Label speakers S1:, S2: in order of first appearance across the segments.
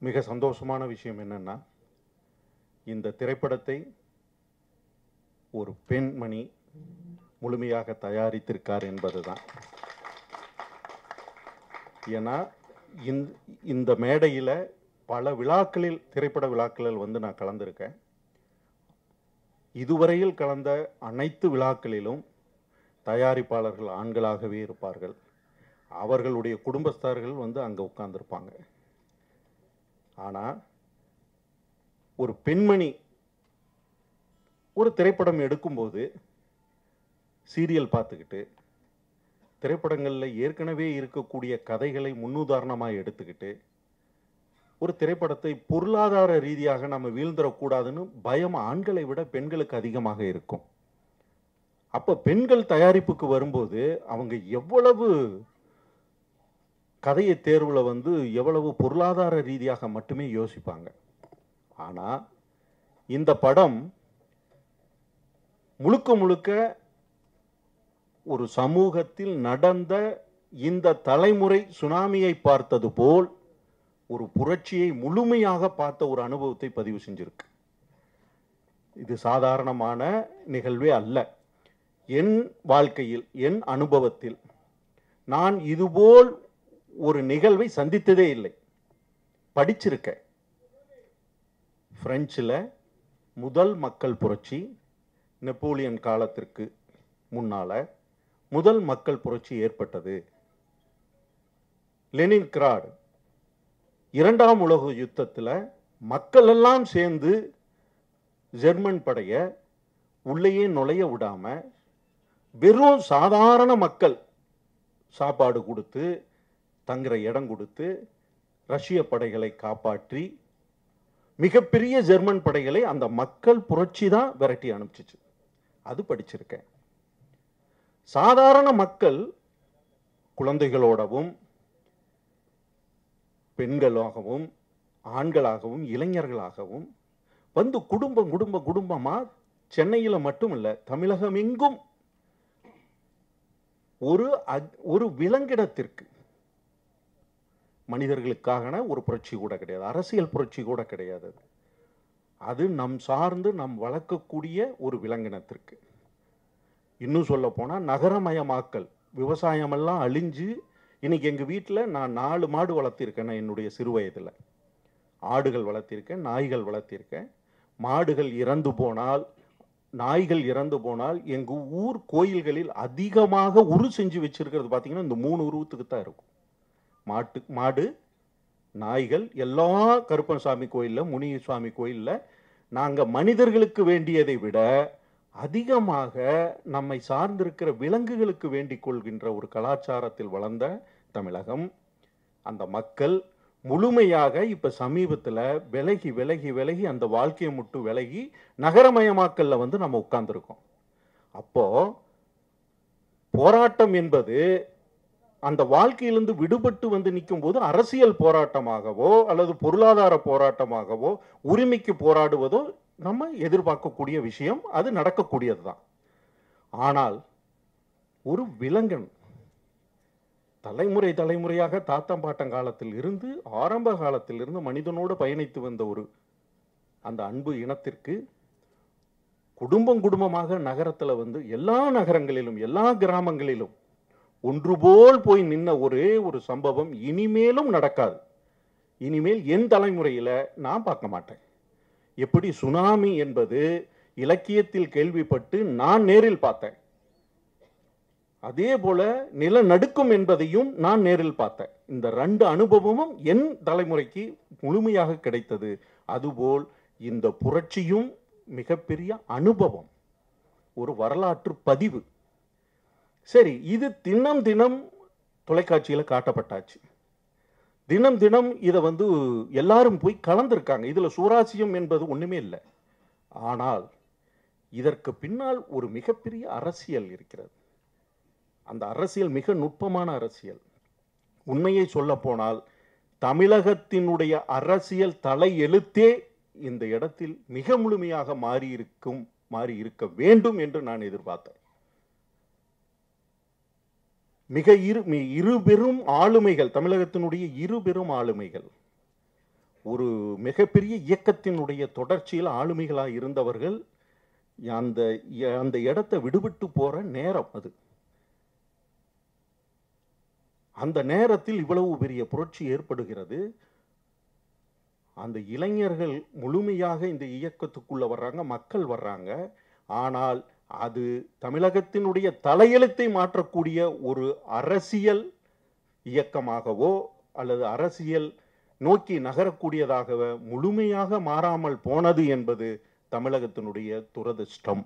S1: மிக சந்தோஷமான விஷயம் என்னன்னா இந்த திரைப்படத்தை ஒரு பெண்மணி முழுமையாக தயாரித்திருக்கார் என்பதுதான் ஏன்னா இந்த இந்த மேடையில் பல விழாக்களில் திரைப்பட விழாக்களில் வந்து நான் கலந்திருக்கேன் இதுவரையில் கலந்த அனைத்து விழாக்களிலும் தயாரிப்பாளர்கள் ஆண்களாகவே இருப்பார்கள் அவர்களுடைய குடும்பஸ்தார்கள் வந்து அங்கே உட்கார்ந்துருப்பாங்க ஆனால் ஒரு பெண்மணி ஒரு திரைப்படம் எடுக்கும்போது சீரியல் பார்த்துக்கிட்டு திரைப்படங்களில் ஏற்கனவே இருக்கக்கூடிய கதைகளை முன்னுதாரணமாக எடுத்துக்கிட்டு ஒரு திரைப்படத்தை பொருளாதார ரீதியாக நம்ம வீழ்ந்துடக்கூடாதுன்னு பயம் ஆண்களை விட பெண்களுக்கு அதிகமாக இருக்கும் அப்போ பெண்கள் தயாரிப்புக்கு வரும்போது அவங்க எவ்வளவு கதையை தேர்வில் வந்து எவ்வளவு பொருளாதார ரீதியாக மட்டுமே யோசிப்பாங்க ஆனால் இந்த படம் முழுக்க முழுக்க ஒரு சமூகத்தில் நடந்த இந்த தலைமுறை சுனாமியை பார்த்தது போல் ஒரு புரட்சியை முழுமையாக பார்த்த ஒரு அனுபவத்தை பதிவு செஞ்சிருக்கு இது சாதாரணமான நிகழ்வே அல்ல என் வாழ்க்கையில் என் அனுபவத்தில் நான் இதுபோல் ஒரு நிகழ்வை சந்தித்ததே இல்லை படிச்சிருக்கேன் பிரெஞ்சில் முதல் மக்கள் புரட்சி நெப்போலியன் காலத்திற்கு முன்னால முதல் மக்கள் புரட்சி ஏற்பட்டது லெனின் கிராட் இரண்டாம் உலக யுத்தத்தில் மக்கள் எல்லாம் சேர்ந்து ஜெர்மன் படைய உள்ளேயே நுழைய விடாம வெறும் சாதாரண மக்கள் சாப்பாடு கொடுத்து தங்குற இடம் கொடுத்து ரஷ்ய படைகளை காப்பாற்றி மிகப்பெரிய ஜெர்மன் படைகளை அந்த மக்கள் புரட்சி தான் விரட்டி அனுப்பிச்சிச்சு அது படிச்சிருக்கேன் சாதாரண மக்கள் குழந்தைகளோடவும் பெண்களாகவும் ஆண்களாகவும் இளைஞர்களாகவும் வந்து குடும்பம் குடும்ப குடும்பமா சென்னையில மட்டும் இல்ல தமிழகம் எங்கும் ஒரு அக்- ஒரு விலங்கிடத்திற்கு மனிதர்களுக்கான ஒரு புரட்சி கூட கிடையாது அரசியல் புரட்சி கூட கிடையாது அது. அது நம் சார்ந்து நம் வளர்க்கக்கூடிய ஒரு விலங்கினத்திற்கு இன்னும் சொல்ல போனா நகரமயமாக்கல் விவசாயமெல்லாம் அழிஞ்சு இன்னைக்கு எங்க வீட்டில் நான் நாலு மாடு வளர்த்திருக்கேன் நான் என்னுடைய சிறு வயதுல ஆடுகள் வளர்த்திருக்கேன் நாய்கள் வளர்த்திருக்கேன் மாடுகள் இறந்து போனால் நாய்கள் இறந்து போனால் எங்க ஊர் கோயில்களில் அதிகமாக உரு செஞ்சு வச்சிருக்கிறது பார்த்தீங்கன்னா இந்த மூணு உருவத்துக்கு தான் இருக்கும் மாட்டு மாடு நாய்கள் எல்லா கருப்பசாமி கோயிலில் முனிசாமி கோயிலில் நாங்கள் மனிதர்களுக்கு வேண்டியதை விட அதிகமாக நம்மை சார்ந்திருக்கிற விலங்குகளுக்கு வேண்டிக் கொள்கின்ற ஒரு கலாச்சாரத்தில் வளர்ந்த தமிழகம் அந்த மக்கள் முழுமையாக இப்ப சமீபத்துல விலகி விலகி விலகி அந்த வாழ்க்கையை முட்டு விலகி நகரமயமாக்கல்ல வந்து நம்ம உட்கார்ந்துருக்கோம் அப்போ போராட்டம் என்பது அந்த வாழ்க்கையிலிருந்து விடுபட்டு வந்து நிற்கும் போது அரசியல் போராட்டமாகவோ அல்லது பொருளாதார போராட்டமாகவோ உரிமைக்கு போராடுவதோ நம்ம எதிர்பார்க்கக்கூடிய விஷயம் அது நடக்கக்கூடியதுதான் ஆனால் ஒரு விலங்கன் தலைமுறை தலைமுறையாக தாத்தம் பாட்டம் காலத்தில் இருந்து ஆரம்ப காலத்தில் இருந்து மனிதனோடு பயணித்து வந்த ஒரு அந்த அன்பு இனத்திற்கு குடும்பம் குடும்பமாக நகரத்துல வந்து எல்லா நகரங்களிலும் எல்லா கிராமங்களிலும் ஒன்று போல் போய் நின்ன ஒரே ஒரு சம்பவம் இனிமேலும் நடக்காது இனிமேல் என் தலைமுறையில நான் பார்க்க மாட்டேன் எப்படி சுனாமி என்பது இலக்கியத்தில் கேள்விப்பட்டு நான் நேரில் பார்த்தேன் அதே போல நிலநடுக்கம் என்பதையும் நான் நேரில் பார்த்தேன் இந்த ரெண்டு அனுபவமும் என் தலைமுறைக்கு முழுமையாக கிடைத்தது அதுபோல் இந்த புரட்சியும் மிகப்பெரிய அனுபவம் ஒரு வரலாற்று பதிவு சரி இது தினம் தினம் தொலைக்காட்சியில் காட்டப்பட்டாச்சு தினம் தினம் இதை வந்து எல்லாரும் போய் கலந்துருக்காங்க இதுல சூராசியம் என்பது ஒண்ணுமே இல்லை ஆனால் இதற்கு பின்னால் ஒரு மிகப்பெரிய அரசியல் இருக்கிறது அந்த அரசியல் மிக நுட்பமான அரசியல் உண்மையை சொல்ல போனால் தமிழகத்தினுடைய அரசியல் தலை எழுத்தே இந்த இடத்தில் மிக முழுமையாக மாறி இருக்கும் மாறி இருக்க வேண்டும் என்று நான் எதிர்பார்த்தேன் மிக இரு மி- இரு பெரும் ஆளுமைகள் தமிழகத்தினுடைய இரு பெரும் ஆளுமைகள் ஒரு மிகப்பெரிய இயக்கத்தினுடைய தொடர்ச்சியில் ஆளுமைகளாக இருந்தவர்கள் அந்த அந்த இடத்தை விடுபட்டு போற நேரம் அது அந்த நேரத்தில் இவ்வளவு பெரிய புரட்சி ஏற்படுகிறது அந்த இளைஞர்கள் முழுமையாக இந்த இயக்கத்துக்குள்ள வர்றாங்க மக்கள் வர்றாங்க ஆனால் அது தமிழகத்தினுடைய தலையெழுத்தை மாற்றக்கூடிய ஒரு அரசியல் இயக்கமாகவோ அல்லது அரசியல் நோக்கி நகரக்கூடியதாக முழுமையாக மாறாமல் போனது என்பது தமிழகத்தினுடைய துரதிர்ஷ்டம்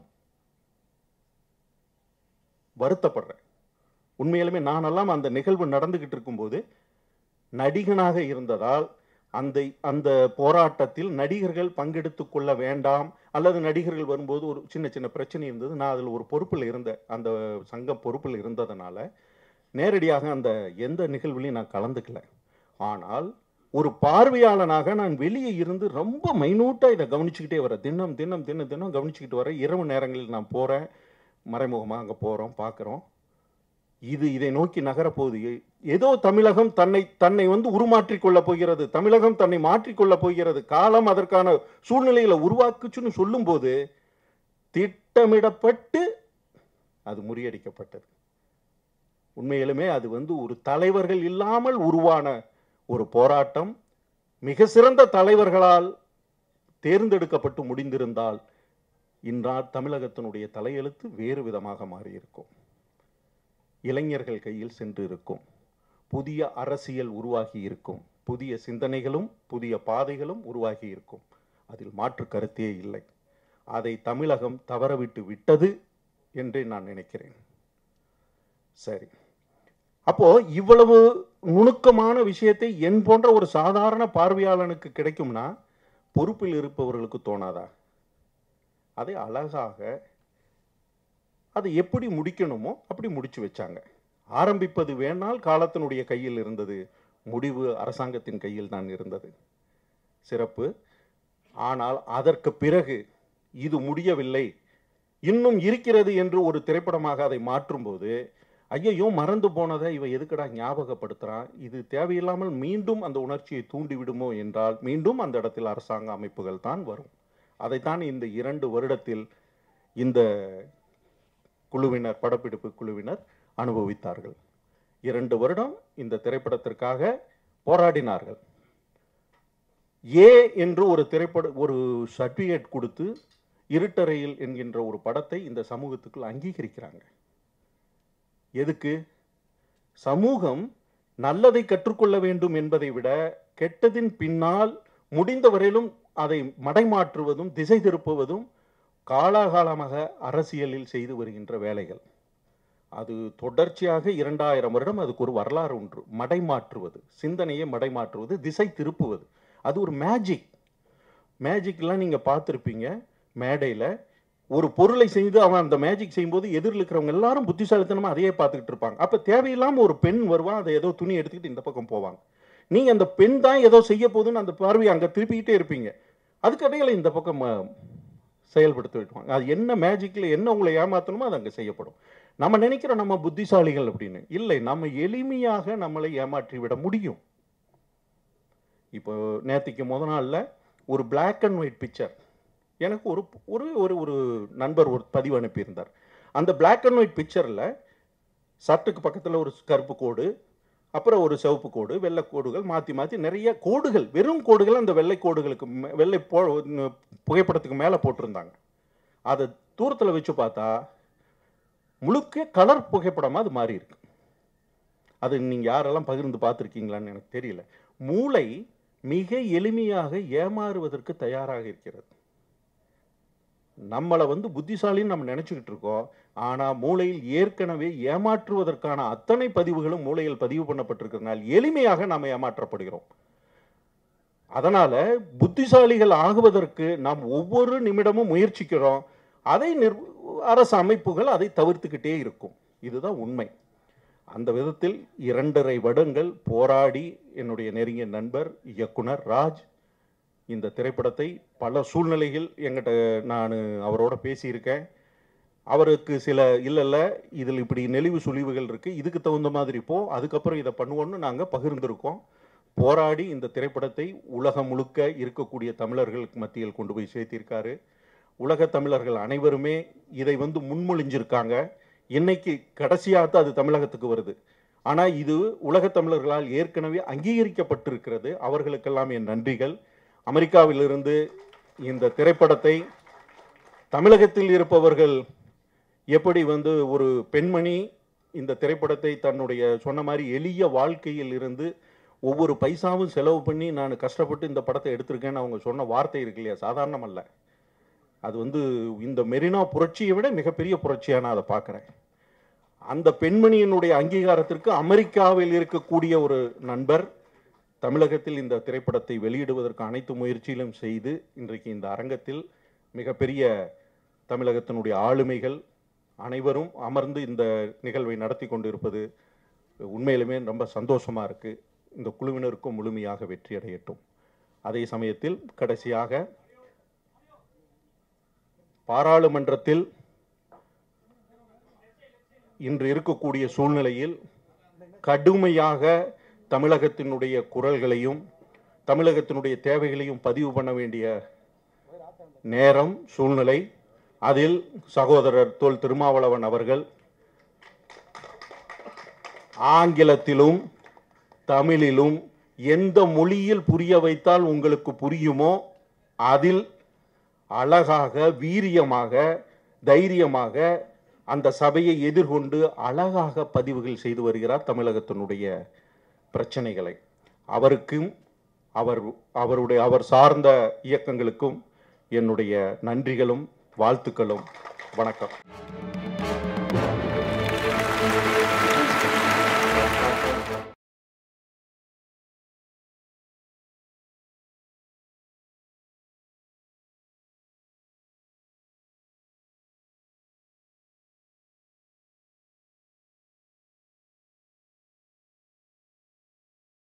S1: வருத்தப்படுறேன் உண்மையிலுமே நானெல்லாம் அந்த நிகழ்வு நடந்துகிட்டு இருக்கும்போது நடிகனாக இருந்ததால் அந்த அந்த போராட்டத்தில் நடிகர்கள் பங்கெடுத்து கொள்ள வேண்டாம் அல்லது நடிகர்கள் வரும்போது ஒரு சின்ன சின்ன பிரச்சனை இருந்தது நான் அதில் ஒரு பொறுப்பில் இருந்த அந்த சங்க பொறுப்பில் இருந்ததுனால நேரடியாக அந்த எந்த நிகழ்வுலையும் நான் கலந்துக்கல ஆனால் ஒரு பார்வையாளனாக நான் வெளியே இருந்து ரொம்ப மைனூட்டாக இதை கவனிச்சுக்கிட்டே வரேன் தினம் தினம் தினம் தினம் கவனிச்சுக்கிட்டு வரேன் இரவு நேரங்களில் நான் போகிறேன் மறைமுகமாக அங்கே போகிறோம் பார்க்குறோம் இது இதை நோக்கி நகரப்போகுது ஏதோ தமிழகம் தன்னை தன்னை வந்து உருமாற்றிக் கொள்ளப் போகிறது தமிழகம் தன்னை மாற்றிக்கொள்ளப் போகிறது காலம் அதற்கான சூழ்நிலைகளை உருவாக்குச்சுன்னு சொல்லும்போது திட்டமிடப்பட்டு அது முறியடிக்கப்பட்டது உண்மையிலுமே அது வந்து ஒரு தலைவர்கள் இல்லாமல் உருவான ஒரு போராட்டம் மிக சிறந்த தலைவர்களால் தேர்ந்தெடுக்கப்பட்டு முடிந்திருந்தால் இன்றால் தமிழகத்தினுடைய தலையெழுத்து வேறு விதமாக மாறியிருக்கும் இளைஞர்கள் கையில் சென்று இருக்கும் புதிய அரசியல் உருவாகி இருக்கும் புதிய சிந்தனைகளும் புதிய பாதைகளும் உருவாகி இருக்கும் அதில் மாற்று கருத்தே இல்லை அதை தமிழகம் தவறவிட்டு விட்டது என்றே நான் நினைக்கிறேன் சரி அப்போ இவ்வளவு நுணுக்கமான விஷயத்தை என் போன்ற ஒரு சாதாரண பார்வையாளனுக்கு கிடைக்கும்னா பொறுப்பில் இருப்பவர்களுக்கு தோணாதா அதை அழகாக அதை எப்படி முடிக்கணுமோ அப்படி முடிச்சு வச்சாங்க ஆரம்பிப்பது வேணால் காலத்தினுடைய கையில் இருந்தது முடிவு அரசாங்கத்தின் கையில் தான் இருந்தது சிறப்பு ஆனால் அதற்கு பிறகு இது முடியவில்லை இன்னும் இருக்கிறது என்று ஒரு திரைப்படமாக அதை மாற்றும்போது ஐயையோ மறந்து போனதை இவன் எதுக்கடா ஞாபகப்படுத்துறான் இது தேவையில்லாமல் மீண்டும் அந்த உணர்ச்சியை தூண்டி விடுமோ என்றால் மீண்டும் அந்த இடத்தில் அரசாங்க அமைப்புகள் தான் வரும் அதைத்தான் இந்த இரண்டு வருடத்தில் இந்த குழுவினர் படப்பிடிப்பு குழுவினர் அனுபவித்தார்கள் இரண்டு வருடம் இந்த திரைப்படத்திற்காக போராடினார்கள் ஏ என்று ஒரு திரைப்பட ஒரு சர்டிஃபிகேட் கொடுத்து இருட்டறையில் என்கின்ற ஒரு படத்தை இந்த சமூகத்துக்குள் அங்கீகரிக்கிறாங்க எதுக்கு சமூகம் நல்லதை கற்றுக்கொள்ள வேண்டும் என்பதை விட கெட்டதின் பின்னால் முடிந்தவரையிலும் அதை மடைமாற்றுவதும் திசை திருப்புவதும் காலாகாலமாக அரசியலில் செய்து வருகின்ற வேலைகள் அது தொடர்ச்சியாக இரண்டாயிரம் வருடம் அதுக்கு ஒரு வரலாறு ஒன்று மடைமாற்றுவது சிந்தனையை மடைமாற்றுவது திசை திருப்புவது அது ஒரு மேஜிக் மேஜிக்லாம் நீங்கள் பார்த்துருப்பீங்க மேடையில் ஒரு பொருளை செய்து அவன் அந்த மேஜிக் செய்யும்போது எதிரில் இருக்கிறவங்க எல்லாரும் புத்திசாலித்தனமாக அதையே பார்த்துக்கிட்டு இருப்பாங்க அப்போ தேவையில்லாமல் ஒரு பெண் வருவான் அதை ஏதோ துணி எடுத்துக்கிட்டு இந்த பக்கம் போவாங்க நீங்கள் அந்த பெண் தான் ஏதோ செய்ய போகுதுன்னு அந்த பார்வையை அங்கே திருப்பிக்கிட்டே இருப்பீங்க அதுக்கடையில் இந்த பக்கம் அஹ், செயல்படுத்த விட்டுவாங்க அது என்ன மேஜிக்கில் என்ன உங்களை ஏமாற்றணுமோ அது அங்கே செய்யப்படும் நம்ம நினைக்கிறோம் நம்ம புத்திசாலிகள் அப்படின்னு இல்லை நம்ம எளிமையாக நம்மளை ஏமாற்றி விட முடியும் இப்போ நேத்திக்கு முத நாளில் ஒரு Black அண்ட் ஒயிட் பிக்சர் எனக்கு ஒரு ஒரு ஒரு ஒரு நண்பர் ஒரு பதிவு அனுப்பியிருந்தார் அந்த Black அண்ட் ஒயிட் பிக்சரில் சட்டுக்கு பக்கத்தில் ஒரு கருப்பு கோடு அப்புறம் ஒரு சிவப்பு கோடு வெள்ளை கோடுகள் மாற்றி மாற்றி நிறைய கோடுகள் வெறும் கோடுகள் அந்த வெள்ளை கோடுகளுக்கு மே- வெள்ளை போ புகைப்படத்துக்கு மேலே போட்டிருந்தாங்க அதை தூரத்தில் வச்சு பார்த்தா முழுக்க கலர் புகைப்படமாக அது மாறி இருக்கு அது நீங்கள் யாரெல்லாம் பகிர்ந்து பார்த்துருக்கீங்களான்னு எனக்கு தெரியல மூளை மிக எளிமையாக ஏமாறுவதற்கு தயாராக இருக்கிறது நம்மளை வந்து புத்திசாலின்னு நம்ம நினச்சிக்கிட்டு இருக்கோம் ஆனால் மூளையில் ஏற்கனவே ஏமாற்றுவதற்கான அத்தனை பதிவுகளும் மூளையில் பதிவு பண்ணப்பட்டிருக்கிறதுனால் எளிமையாக நாம் ஏமாற்றப்படுகிறோம் அதனால புத்திசாலிகள் ஆகுவதற்கு நாம் ஒவ்வொரு நிமிடமும் முயற்சிக்கிறோம் அதை நிர் அரசு அமைப்புகள் அதை தவிர்த்துக்கிட்டே இருக்கும் இதுதான் உண்மை அந்த விதத்தில் இரண்டரை வருடங்கள் போராடி என்னுடைய நெருங்கிய நண்பர் இயக்குனர் ராஜ் இந்த திரைப்படத்தை பல சூழ்நிலைகள் எங்கிட்ட நான் அவரோட பேசியிருக்கேன் அவருக்கு சில இல்லை இல்லை இதில் இப்படி நெளிவு சுழிவுகள் இருக்குது இதுக்கு தகுந்த மாதிரி போ அதுக்கப்புறம் இதை பண்ணுவோன்னு நாங்கள் பகிர்ந்திருக்கோம் போராடி இந்த திரைப்படத்தை உலகம் முழுக்க இருக்கக்கூடிய தமிழர்களுக்கு மத்தியில் கொண்டு போய் சேர்த்திருக்காரு உலக தமிழர்கள் அனைவருமே இதை வந்து முன்மொழிஞ்சிருக்காங்க இன்னைக்கு கடைசியாக தான் அது தமிழகத்துக்கு வருது ஆனால் இது உலக தமிழர்களால் ஏற்கனவே அங்கீகரிக்கப்பட்டிருக்கிறது அவர்களுக்கெல்லாம் என் நன்றிகள் அமெரிக்காவிலிருந்து இந்த திரைப்படத்தை தமிழகத்தில் இருப்பவர்கள் எப்படி வந்து ஒரு பெண்மணி இந்த திரைப்படத்தை தன்னுடைய சொன்ன மாதிரி எளிய வாழ்க்கையில் இருந்து ஒவ்வொரு பைசாவும் செலவு பண்ணி நான் கஷ்டப்பட்டு இந்த படத்தை எடுத்திருக்கேன்னு அவங்க சொன்ன வார்த்தை இருக்கு இல்லையா சாதாரணம் அல்ல அது வந்து இந்த மெரினா புரட்சியை விட மிகப்பெரிய புரட்சியாக நான் அதை பார்க்குறேன் அந்த பெண்மணியினுடைய அங்கீகாரத்திற்கு அமெரிக்காவில் இருக்கக்கூடிய ஒரு நண்பர் தமிழகத்தில் இந்த திரைப்படத்தை வெளியிடுவதற்கு அனைத்து முயற்சியிலும் செய்து இன்றைக்கு இந்த அரங்கத்தில் மிகப்பெரிய தமிழகத்தினுடைய ஆளுமைகள் அனைவரும் அமர்ந்து இந்த நிகழ்வை நடத்தி கொண்டிருப்பது உண்மையிலுமே ரொம்ப சந்தோஷமா இருக்கு இந்த குழுவினருக்கும் முழுமையாக வெற்றி அடையட்டும் அதே சமயத்தில் கடைசியாக பாராளுமன்றத்தில் இன்று இருக்கக்கூடிய சூழ்நிலையில் கடுமையாக தமிழகத்தினுடைய குரல்களையும் தமிழகத்தினுடைய தேவைகளையும் பதிவு பண்ண வேண்டிய நேரம் சூழ்நிலை அதில் சகோதரர் தொல் திருமாவளவன் அவர்கள் ஆங்கிலத்திலும் தமிழிலும் எந்த மொழியில் புரிய வைத்தால் உங்களுக்கு புரியுமோ அதில் அழகாக வீரியமாக தைரியமாக அந்த சபையை எதிர்கொண்டு அழகாக பதிவுகள் செய்து வருகிறார் தமிழகத்தினுடைய பிரச்சனைகளை அவருக்கும் அவர் அவருடைய அவர் சார்ந்த இயக்கங்களுக்கும் என்னுடைய நன்றிகளும் வாழ்த்துக்களும் வணக்கம்